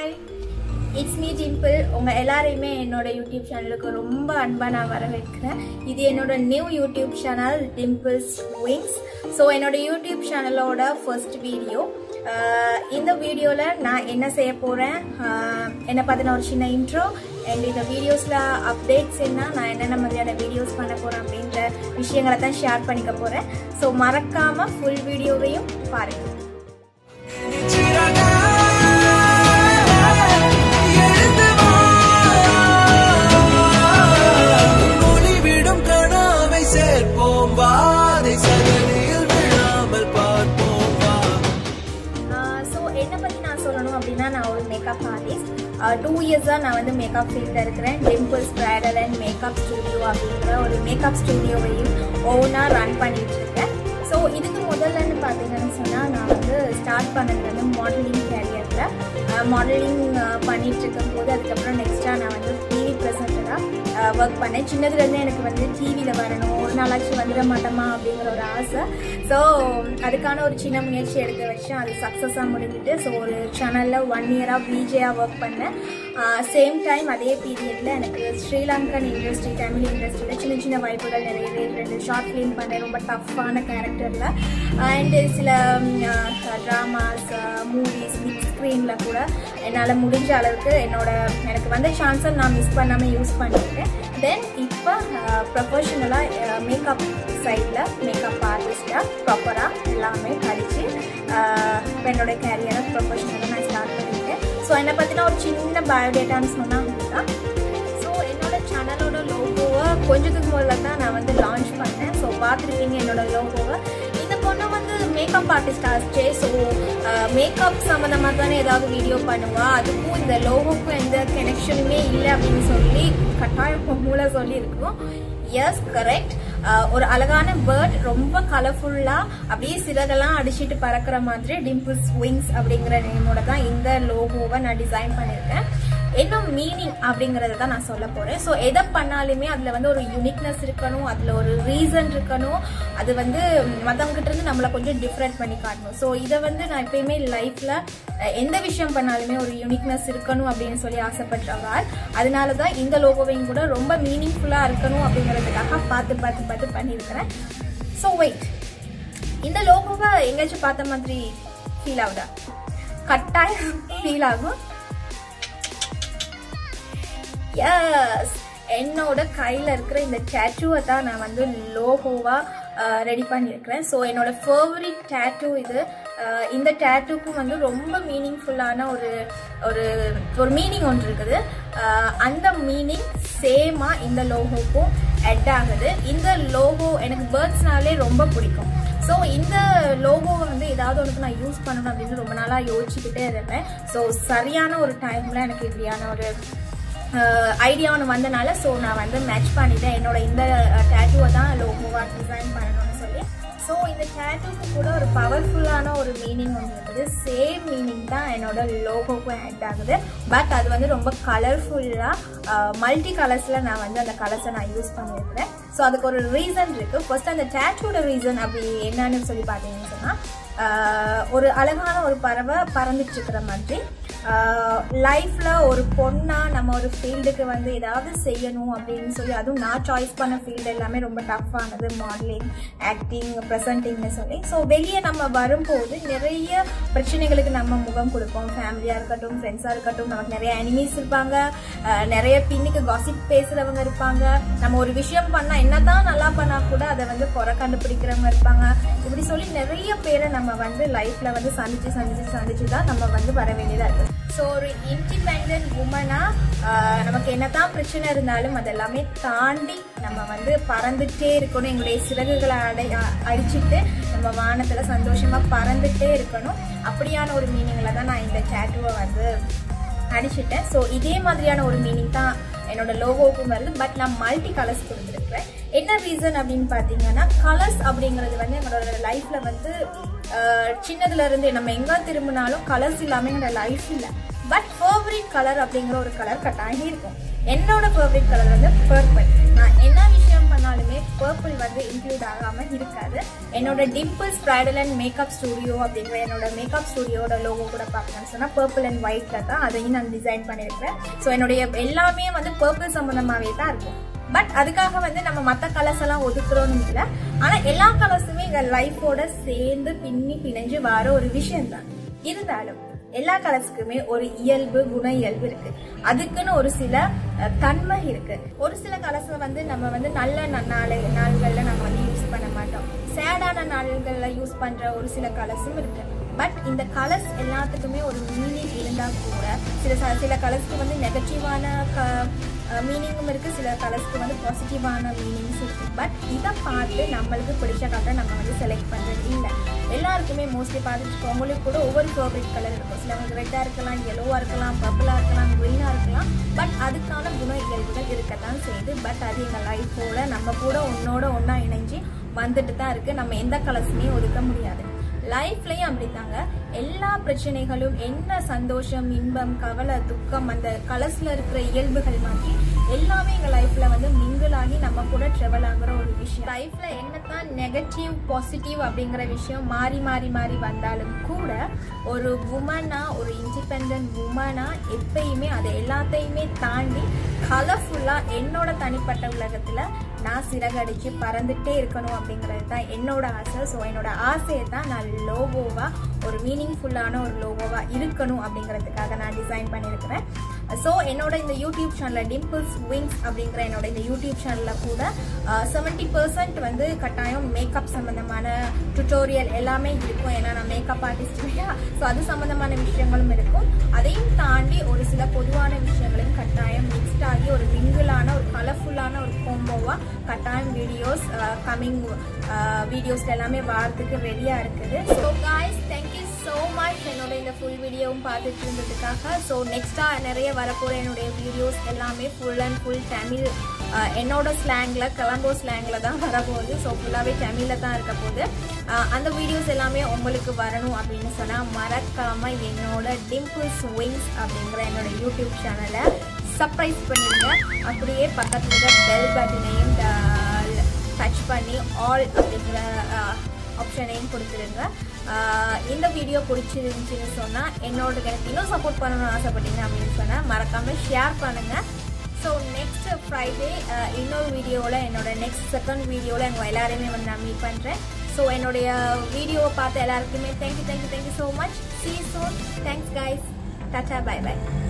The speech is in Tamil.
ஹாய் இட்ஸ் மீ டிம்பிள் உங்கள் எல்லாரையுமே என்னோட யூடியூப் சேனலுக்கு ரொம்ப அன்பாக நான் வரவேற்கிறேன் இது என்னோட new YouTube channel Dimples Wings so என்னோட யூடியூப் சேனலோட ஃபர்ஸ்ட் வீடியோ இந்த வீடியோவில் நான் என்ன செய்ய போகிறேன் என்னை பற்றின ஒரு சின்ன இன்ட்ரோ அண்ட் இந்த வீடியோஸில் அப்டேட்ஸ் என்ன நான் என்னென்ன மாதிரியான வீடியோஸ் பண்ண போகிறேன் அப்படின்ற விஷயங்களை தான் ஷேர் பண்ணிக்க போகிறேன் ஸோ மறக்காமல் ஃபுல் வீடியோவையும் பாருங்கள் ஒளிவிடும் கனாவை சேர்ப்போம் வாதை சகதியில் விழாமல் பார்ப்போம் வா ஸோ என்னை பற்றி நான் சொல்லணும் அப்படின்னா நான் ஒரு மேக்கப் ஆர்டிஸ்ட் டூ இயர்ஸாக நான் வந்து மேக்கப் ஃபீல்டில் இருக்கிறேன் Dimples bridal and makeup studio அப்படிங்கிற ஒரு மேக்கப் ஸ்டுடியோவையும் ஓனாக ரன் பண்ணிட்டு இருக்கேன் ஸோ இதுக்கு முதல்லன்னு பார்த்தீங்கன்னு சொன்னால் நான் வந்து ஸ்டார்ட் பண்ணது வந்து மாடலிங் கேரியரில் மாடலிங் பண்ணிட்டு இருக்கும்போது அதுக்கப்புறம் நெக்ஸ்ட்டாக நான் வந்து டிவி ப்ரெசென்டராக ஒர்க் பண்ணேன் சின்னதுலேருந்தே எனக்கு வந்து டிவியில் வரணும் ஒரு நாளாச்சும் வந்துட மாட்டோமா அப்படிங்கிற ஒரு ஆசை ஸோ அதுக்கான ஒரு சின்ன முயற்சி எடுக்க வச்சேன் அது சக்ஸஸாக முடிஞ்சுட்டு ஸோ ஒரு சேனலில் ஒன் இயராக பிஜேயாக ஒர்க் பண்ணேன் சேம் டைம் அதே பீரியடில் எனக்கு ஸ்ரீலங்கன் இண்டஸ்ட்ரி தமிழ் இண்டஸ்ட்ரியில் சின்ன சின்ன வாய்ப்புகள் நிறையவே ரெண்டு ஷார்ட் ஃபிலிம் பண்ணேன் ரொம்ப டஃப்பான கேரக்டரில் அண்டு சில ட்ராமாஸ் மூவிஸ் பிக் ஸ்க்ரீனில் கூட என்னால் முடிஞ்ச அளவுக்கு என்னோட எனக்கு வந்த சான்ஸை நான் மிஸ் பண்ணாமல் யூஸ் பண்ணியிருக்கேன் தென் இப்போ ப்ரொஃபஷனலாக மேக்கப் சைடில் மேக்கப் ஆர்டிஸ்டாக ப்ராப்பராக எல்லாமே படித்து என்னோட கேரியரை ப்ரொஃபஷனலாக நான் ஸ்டார்ட் பண்ணியிருக்கேன் ஸோ என்னை பற்றின ஒரு சின்ன பயோடேட்டான்னு சொன்னால் தான் ஸோ என்னோட சேனலோட லோகோவை கொஞ்சத்துக்கு முதல்ல தான் நான் வந்து லான்ச் பண்ணேன் ஸோ பார்த்துருக்கீங்க என்னோட லோகோவை இந்த பொண்ணு வந்து மேக்கப் ஆர்டிஸ்ட் ஆச்சே ஸோ மேக்கப் சம்மந்தமாக தானே ஏதாவது வீடியோ பண்ணுவா அதுக்கும் இந்த லோகோக்கும் எந்த கனெக்ஷனுமே இல்லை அப்படின்னு சொல்லி கட்டாயம் மூளை சொல்லியிருக்கோம் எஸ் கரெக்ட் ஒரு அழகான பேர்ட் ரொம்ப கலர்ஃபுல்லாக அப்படியே சிறகெல்லாம் அடிச்சிட்டு பறக்கிற மாதிரி டிம்பிள்ஸ் விங்ஸ் அப்படிங்கிற நேமோட தான் இந்த லோகோவை நான் டிசைன் பண்ணியிருக்கேன் என்ன மீனிங் அப்படிங்கறத தான் நான் சொல்ல போறேன் ஸோ எதை பண்ணாலுமே அதுல வந்து ஒரு யூனிக்னஸ் இருக்கணும் அதுல ஒரு ரீசன் இருக்கணும் அது வந்து மற்றவங்க கிட்ட இருந்து நம்மளை கொஞ்சம் டிஃப்ரெண்ட் பண்ணி காட்டணும் ஸோ இதை வந்து நான் எப்பயுமே லைஃப்ல எந்த விஷயம் பண்ணாலுமே ஒரு யூனிக்னஸ் இருக்கணும் அப்படின்னு சொல்லி ஆசைப்படுறவாள் அதனால தான் இந்த லோகோவையும் கூட ரொம்ப மீனிங்ஃபுல்லாக இருக்கணும் அப்படிங்கிறதுக்காக பார்த்து பார்த்து பார்த்து பண்ணியிருக்கிறேன் ஸோ வெயிட் இந்த லோகோவை எங்கேயாச்சும் பார்த்த மாதிரி ஃபீல் ஆகுதா கட்டாயம் ஃபீல் ஆகும் எஸ் என்னோட கையில் இருக்கிற இந்த டேட்டூவை தான் நான் வந்து லோகோவாக ரெடி பண்ணியிருக்கிறேன் ஸோ என்னோட ஃபேவரிட் டேட்டூ இது இந்த டேட்டூக்கும் வந்து ரொம்ப மீனிங்ஃபுல்லான ஒரு ஒரு ஒரு மீனிங் ஒன்று இருக்குது அந்த மீனிங் சேமாக இந்த லோகோக்கும் அட் ஆகுது இந்த லோகோ எனக்கு பேர்ட்ஸ்னாலே ரொம்ப பிடிக்கும் ஸோ இந்த லோகோவை வந்து ஏதாவது ஒன்றுக்கு நான் யூஸ் பண்ணணும் அப்படின்னு ரொம்ப நாளாக யோசிச்சுக்கிட்டே இருந்தேன் ஸோ சரியான ஒரு டைமில் எனக்கு இப்படியான ஒரு ஐடியா ஒன்று வந்தனால ஸோ நான் வந்து மேட்ச் பண்ணிட்டேன் என்னோட இந்த டேட்டூவை தான் லோகோவாக டிசைன் பண்ணணும்னு சொல்லி ஸோ இந்த டேட்டூக்கு கூட ஒரு பவர்ஃபுல்லான ஒரு மீனிங் ஒன்று இருக்குது சேம் மீனிங் தான் என்னோட லோகோக்கும் ஆட் ஆகுது பட் அது வந்து ரொம்ப கலர்ஃபுல்லாக மல்டி கலர்ஸில் நான் வந்து அந்த கலர்ஸை நான் யூஸ் பண்ணியிருக்கிறேன் ஸோ அதுக்கு ஒரு ரீசன் இருக்குது ஃபர்ஸ்ட் அந்த டேட்டூட ரீசன் அப்படி என்னன்னு சொல்லி பார்த்தீங்கன்னு சொன்னால் ஒரு அழகான ஒரு பறவை பறந்துட்டு இருக்கிற மாதிரி லைஃப்பில் ஒரு பொண்ணாக நம்ம ஒரு ஃபீல்டுக்கு வந்து ஏதாவது செய்யணும் அப்படின்னு சொல்லி அதுவும் நான் சாய்ஸ் பண்ண ஃபீல்டு எல்லாமே ரொம்ப டஃப்பானது மாடலிங் ஆக்டிங் ப்ரெசன்டிங்னு சொல்லி ஸோ வெளியே நம்ம வரும்போது நிறைய பிரச்சனைகளுக்கு நம்ம முகம் கொடுப்போம் ஃபேமிலியாக இருக்கட்டும் ஃப்ரெண்ட்ஸாக இருக்கட்டும் நமக்கு நிறைய அனிமீஸ் இருப்பாங்க நிறைய பின்னுக்கு காசிப் பேசுகிறவங்க இருப்பாங்க நம்ம ஒரு விஷயம் பண்ணால் என்ன தான் நல்லா பண்ணால் கூட அதை வந்து குறை கண்டுபிடிக்கிறவங்க இருப்பாங்க இப்படி சொல்லி நிறைய பேரை நம்ம வந்து லைஃப்பில் வந்து சந்திச்சு சந்திச்சு சந்திச்சு தான் நம்ம வந்து வர வேண்டியதாக இருக்குது ஸோ ஒரு இண்டிபெண்ட் உமனாக நமக்கு என்னதான் பிரச்சனை இருந்தாலும் அதெல்லாமே தாண்டி நம்ம வந்து பறந்துட்டே இருக்கணும் எங்களுடைய சிறகுகளை அடை அடிச்சுட்டு நம்ம வானத்தில் சந்தோஷமாக பறந்துட்டே இருக்கணும் அப்படியான ஒரு மீனிங்கில் தான் நான் இந்த டேட்டுவை வந்து அடிச்சிட்டேன் ஸோ இதே மாதிரியான ஒரு மீனிங் தான் என்னோட லோகோவுக்கும் வருது பட் நான் மல்டி கலர்ஸ் கொடுத்துருக்குறேன் என்ன ரீசன் அப்படின்னு பார்த்தீங்கன்னா கலர்ஸ் அப்படிங்கிறது வந்து எங்களோட லைஃப்பில் வந்து சின்னதுல இருந்து நம்ம எங்கே திரும்பினாலும் கலர்ஸ் இல்லாமல் எங்களோட லைஃப் இல்லை பட் ஃபேவரிட் கலர் அப்படிங்கிற ஒரு கலர் கட்டாயம் இருக்கும் என்னோட ஃபேவரிட் கலர் வந்து பர்பிள் நான் என்ன விஷயம் பண்ணாலுமே பர்பிள் வந்து இன்க்ளூட் ஆகாம இருக்காது என்னோட Dimples bridal and makeup studio அப்படிங்கிற என்னோட மேக்கப் ஸ்டுடியோட லோகோ கூட பார்க்கணும்னு சொன்னா பர்பிள் அண்ட் ஒயிட்ல தான் அதையும் நான் டிசைன் பண்ணியிருக்கேன் ஸோ என்னுடைய எல்லாமே வந்து பர்பிள் சம்பந்தமாவே தான் இருக்கும் பட் அதுக்காக வந்து நம்ம மற்ற கலர்ஸ் எல்லாம் ஒதுக்குறோம்னு இல்லை ஆனா எல்லா கலர்ஸுமே எங்க லைஃபோட சேர்ந்து பின்னி பிணைஞ்சு வர ஒரு விஷயம் தான் இருந்தாலும் எல்லா கலர்ஸ்க்குமே ஒரு இயல்பு குண இயல்பு இருக்கு அதுக்குன்னு ஒரு சில அஹ், தன்மை இருக்கு ஒரு சில கலர்ஸ் வந்து நம்ம வந்து நல்ல ந- நாளை நாள்கள்ல நம்ம வந்து யூஸ் பண்ண மாட்டோம் சேடான நாள்கள்ல யூஸ் பண்ற ஒரு சில கலர்ஸும் இருக்கு பட் இந்த கலர்ஸ் எல்லாத்துக்குமே ஒரு மீனிங் இருந்தா கூட சில ச- சில கலர்ஸ்க்கு வந்து நெகட்டிவான மீனிங்கும் இருக்கு சில கலர்ஸ்க்கு வந்து பாசிட்டிவான மீனிங்ஸ் இருக்கு பட் இதை பார்த்து நம்மளுக்கு பிடிச்ச கலரை நம்ம வந்து செலக்ட் பண்றது இல்லை எல்லாருக்குமே மோஸ்ட்லி பார்த்துட்டு உங்களுக்கு கூட ஒவ்வொரு ஃபேவரட் கலர் இருக்கும் சிலவங்களுக்கு ரெட்டாக இருக்கலாம் yellow-ஆ இருக்கலாம் பர்பிளாக இருக்கலாம் க்ரீனாக இருக்கலாம் பட் அதுக்கான குண இயல்புகள் இருக்கத்தான் செய்யுது பட் அது எங்கள் லைஃபோட நம்ம கூட ஒன்னோட ஒன்றா இணைஞ்சு வந்துட்டு தான் இருக்கு நம்ம எந்த கலர்ஸுமே ஒதுக்க முடியாது லைஃப்லயும் அப்படித்தாங்க எல்லா பிரச்சனைகளும் என்ன சந்தோஷம் இன்பம் கவலை துக்கம் அந்த கலர்ஸ்ல இருக்கிற இயல்புகள் மாதிரி எல்லாமே எங்க லைஃப்ல வந்து மிங்கிள் ஆகி நம்ம கூட ட்ரெவல் ஆகுற ஒரு விஷயம் லைஃப்ல என்னதான் நெகட்டிவ் பாசிட்டிவ் அப்படிங்கிற விஷயம் மாறி மாறி மாறி வந்தாலும் கூட ஒரு உமனா ஒரு இண்டிபெண்ட் உமனா எப்பயுமே அதை எல்லாத்தையுமே தாண்டி கலர்ஃபுல்லா என்னோட தனிப்பட்ட உலகத்துல நான் சிறகடிச்சு பறந்துட்டே இருக்கணும் அப்படிங்கிறது தான் என்னோட ஆசை ஸோ என்னோட ஆசையை தான் நான் லோகோவா ஒரு மீனிங்ஃபுல்லான ஒரு லோகோவா இருக்கணும் அப்படிங்கிறதுக்காக நான் டிசைன் பண்ணியிருக்கிறேன் ஸோ என்னோட இந்த யூடியூப் சேனலில் டிம்பிள்ஸ் விங்ஸ் அப்படிங்கிற என்னோட இந்த யூடியூப் சேனலில் கூட செவன்ட்டி பர்சன்ட் வந்து கட்டாயம் மேக்கப் சம்மந்தமான டுட்டோரியல் எல்லாமே இருக்கும் ஏன்னா நான் மேக்கப் ஆர்டிஸ்ட் இல்லையா ஸோ அது சம்மந்தமான விஷயங்களும் இருக்கும் அதையும் தாண்டி ஒரு சில பொதுவான விஷயங்களையும் கட்டாயம் மிக்ஸ்ட் ஆகி ஒரு மிங்கிளான ஒரு கலர்ஃபுல்லான ஒரு கோம்போவா கட்டாயம் வீடியோஸ் கம்மிங் வீடியோஸ் எல்லாமே வாரத்துக்கு ரெடியாக இருக்குது so guys thank you so much என்னோட இந்த ஃபுல் வீடியோவும் பார்த்துட்டு இருந்ததுக்காக ஸோ நெக்ஸ்ட்டாக நிறைய வரப்போகிற என்னுடைய வீடியோஸ் எல்லாமே ஃபுல் அண்ட் ஃபுல் தமிழ் அஹ், என்னோட ஸ்லாங்கில் கிளம்போ ஸ்லாங்கில் தான் வரப்போகுது ஸோ ஃபுல்லாகவே தமிழில் தான் இருக்க போகுது அஹ், அந்த வீடியோஸ் எல்லாமே உங்களுக்கு வரணும் அப்படின்னு சொன்னால் மறக்காமல் என்னோட டிம்பிள்ஸ் விங்ஸ் அப்படிங்கிற என்னோட யூடியூப் சேனலை சர்ப்ரைஸ் பண்ணிடுங்க அப்படியே பக்கத்தில் இருக்க பெல் பட்டனையும் டச் பண்ணி ஆல் அப்படிங்கிற ஆப்ஷனையும் கொடுத்துருங்க ஆஹ் இந்த வீடியோ பிடிச்சிருந்துச்சின்னு சொன்னால் என்னோட எனக்கு இன்னும் சப்போர்ட் பண்ணணும்னு ஆசைப்பட்டீங்க அப்படின்னு சொன்னால் மறக்காமல் ஷேர் பண்ணுங்கள் ஸோ நெக்ஸ்ட் ஃப்ரைடே இன்னொரு வீடியோவில் என்னோட நெக்ஸ்ட் செகண்ட் வீடியோவில் எங்கள் எல்லாரையுமே வந்து நான் மீட் பண்ணுறேன் ஸோ என்னுடைய வீடியோவை பார்த்த எல்லாருக்குமே thank you thank you thank you so much see soon thanks guys tata bye by